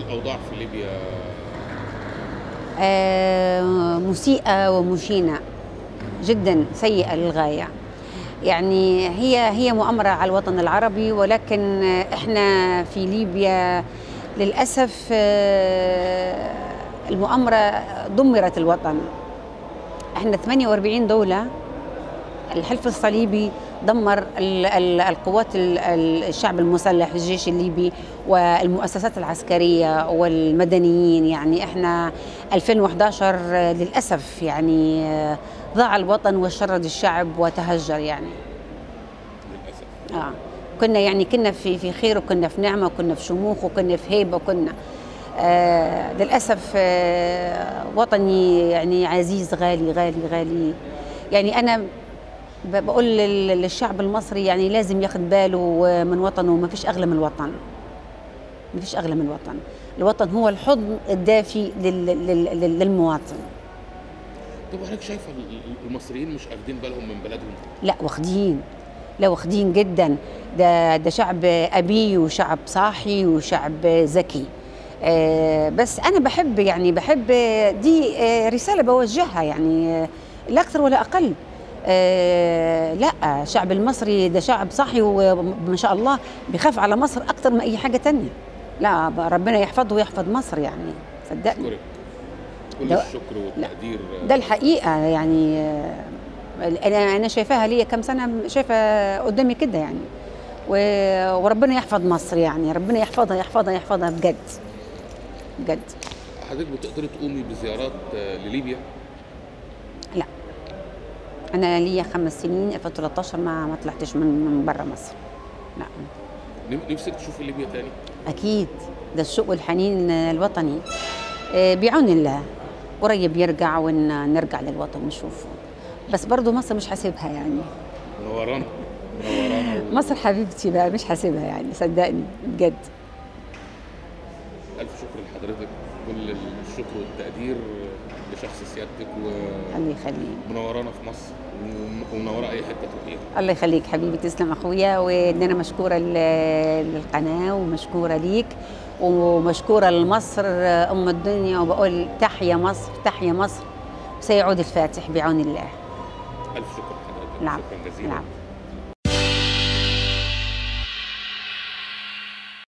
الاوضاع في ليبيا آه، مسيئة ومشينة جدا سيئة للغاية يعني هي هي مؤامرة على الوطن العربي ولكن احنا في ليبيا للأسف آه، المؤامرة دمرت الوطن احنا 48 دولة الحلف الصليبي دمر ال- ال- القوات ال- ال- الشعب المسلح الجيش الليبي والمؤسسات العسكرية والمدنيين يعني احنا 2011 للأسف يعني ضاع الوطن وشرد الشعب وتهجر يعني للاسف اه كنا يعني كنا في في خير وكنا في نعمه وكنا في شموخ وكنا في هيبه وكنا آه للاسف آه وطني يعني عزيز غالي غالي غالي يعني انا ب- بقول لل- للشعب المصري يعني لازم ياخد باله من وطنه ما فيش اغلى من الوطن ما فيش اغلى من الوطن الوطن هو الحضن الدافي لل- لل- لل- للمواطن طب حضرتك شايفه ال- ال- المصريين مش اخدين بالهم من بلدهم لا واخدين لا واخدين جدا ده ده شعب ابي وشعب صاحي وشعب ذكي آه، بس انا بحب يعني بحب دي آه، رساله بوجهها يعني آه، لا اكثر ولا اقل آه، لا الشعب المصري ده شعب صاحي وما شاء الله بيخاف على مصر اكثر من اي حاجه تانية لا ربنا يحفظه ويحفظ مصر يعني صدقني اشكرك كل ده- الشكر والتقدير ده الحقيقه يعني آه، انا انا شايفاها ليا كم سنه شايفه قدامي كده يعني و- وربنا يحفظ مصر يعني ربنا يحفظها يحفظها يحفظها بجد بجد حضرتك بتقدري تقومي بزيارات آه، لليبيا لا انا ليا خمس سنين 2013 ما ما طلعتش من من بره مصر لا نف- نفسك تشوفي ليبيا تاني اكيد ده الشوق والحنين الوطني آه، بعون الله قريب يرجع ونرجع للوطن نشوفه بس برضو مصر مش حاسبها يعني منورانا منورانا و- مصر حبيبتي بقى مش حاسبها يعني صدقني بجد الف شكر لحضرتك كل الشكر والتقدير لشخص سيادتك الله يخليك ومنورانا في مصر وم- ومنوره اي حته تروحيها الله يخليك حبيبي تسلم اخويا وان انا مشكوره ل- للقناه ومشكوره ليك ومشكوره لمصر ام الدنيا وبقول تحيا مصر تحيا مصر سيعود الفاتح بعون الله الف شكر لحضرتك نعم شكرا جزيلا نعم